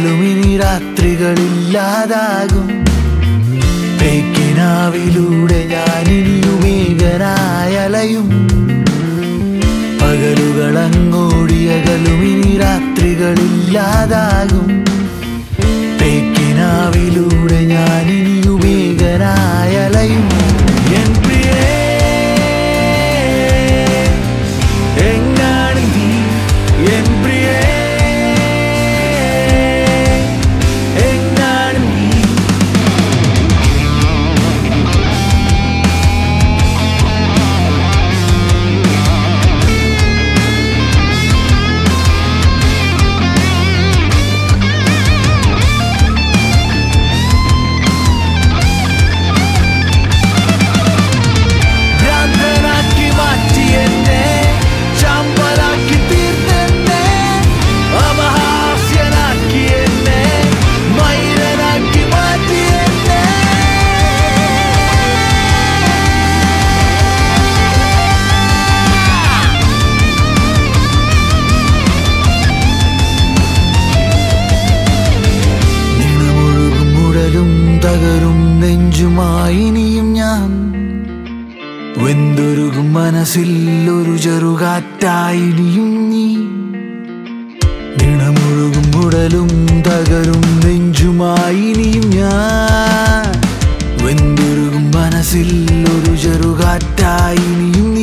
പകലും ഇനി രാത്രികളില്ലാതാകും പേക്കിനാവിലൂടെ ഞാൻ ഇനിയുമേകനായലയും പകലുകളങ്ങോടിയകലും ഇനി രാത്രികളില്ലാതാകും പേക്കിനാവിലൂടെ ഞാൻ ഇനിയുമേകനായലയും എൻ പ്രിയേ എങ്ങാണ് നീ എൻ പ്രിയേ എങ്ങാണ് നീ ഭ്രാന്തനാക്കി മാറ്റി എന്നെ ചമ്പലാക്കി തീർത്തെന്നെ അപഹാസ്യനാക്കി എന്നെ മൈരനാക്കി മാറ്റി എന്നെ നിണമൊഴുകും ഉടലും തകരും നെഞ്ചുമായി ഇനിയും ഞാൻ വെന്തൊരുകും മനസ്സിൽ ഒരു ചെറുകാറ്റായി ഇനിയും നീ നിണമൊഴുകും ഉടലും തകരും നെഞ്ചുമായി ഇനിയും ഞാൻ വെന്തൊരുകും മനസ്സിൽ ഒരു ചെറുകാറ്റായി ഇനിയും